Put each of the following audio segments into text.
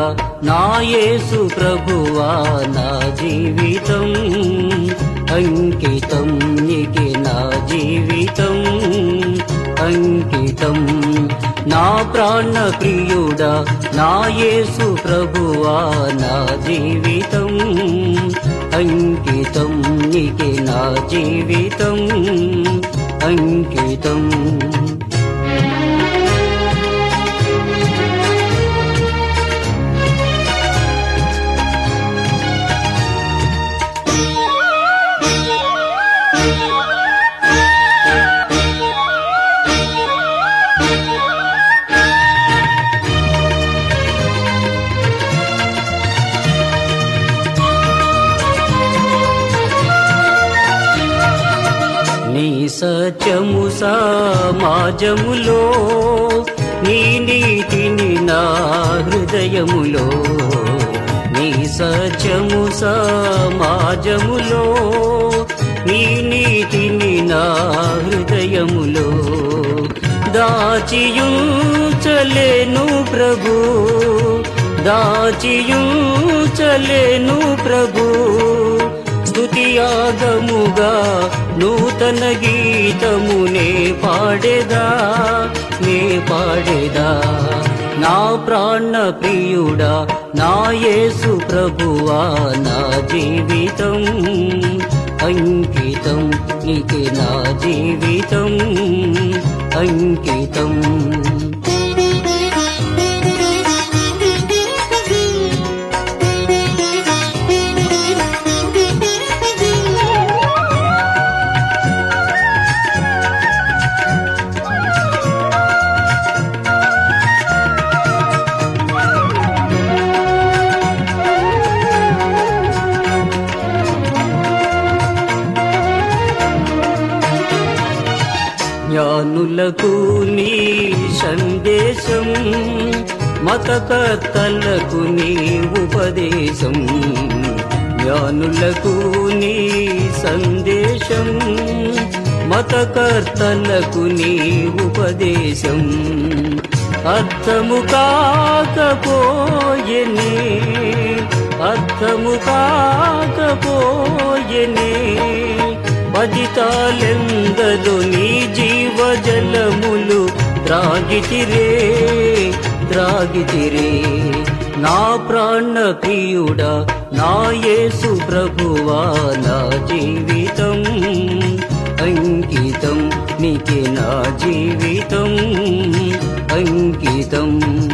నా యేసు ప్రభువా నా జీవితం అంకితం నీకే నా జీవితం అంకితం నా ప్రాణ ప్రియుడా నా యేసు ప్రభువా నా జీవితం అంకితం నీకే నా జీవితం అంకితం నీ సత్యము సమాజములో నీ నీతిని నా హృదయములో నీ సత్యము సమాజములో నీ నీతిని నా హృదయములో దాచియుంచలేను ప్రభు దాచియుంచలేను ప్రభు స్తుతియాగముగా నూతన గీతమునే పాడేదా నే పాడేదా నా ప్రాణ ప్రియుడా నా యేసు ప్రభువా నా జీవితం అంకితం నీకే నా జీవితం అంకితం జ్ఞానులకు నీ సందేశం మతకర్తలకు నీ ఉపదేశం జ్ఞానులకు నీ సందేశం మతకర్తలకు నీ ఉపదేశం అర్థము కాకపోయెనే అర్థము కాకపోయెనే పదితాలెందరు నీ జీవజలములు త్రాగితిరే త్రాగితిరే నా ప్రాణ ప్రియుడా నా యేసు ప్రభువా నా జీవితం అంకితం నీకే నా జీవితం అంకితం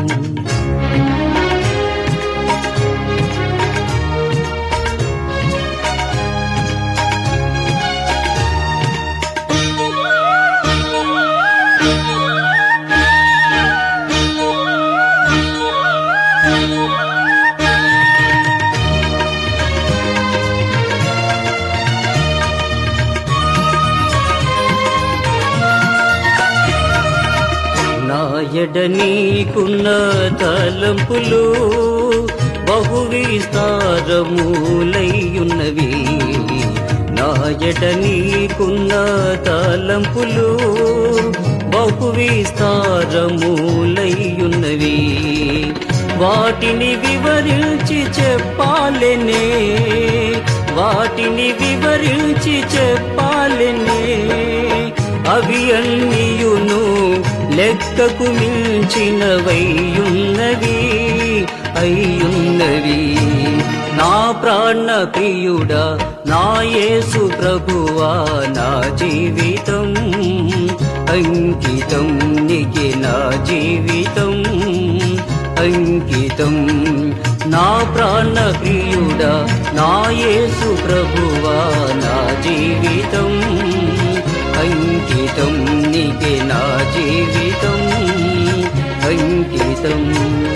నా ఎడ నీకున్న తలంపులు బహు విస్తారములయ్యున్నవి నా ఎడ నీకున్న తలంపులు బహు విస్తారములయ్యున్నవి వాటిని వివరించి చెప్పాలనే వాటిని వివరించి చెప్పాలనే అవి అన్నియును లెక్కకు మించినవయ్యున్నవి అయ్యున్నవి నా ప్రాణ ప్రియుడా నా యేసు ప్రభువా నా జీవితం అంకితం నీకే నా జీవితం అంకితం నా ప్రాణ ప్రియుడా నా యేసు ప్రభువా నా జీవితం అంకితం నీకే నా జీవితం అంకితం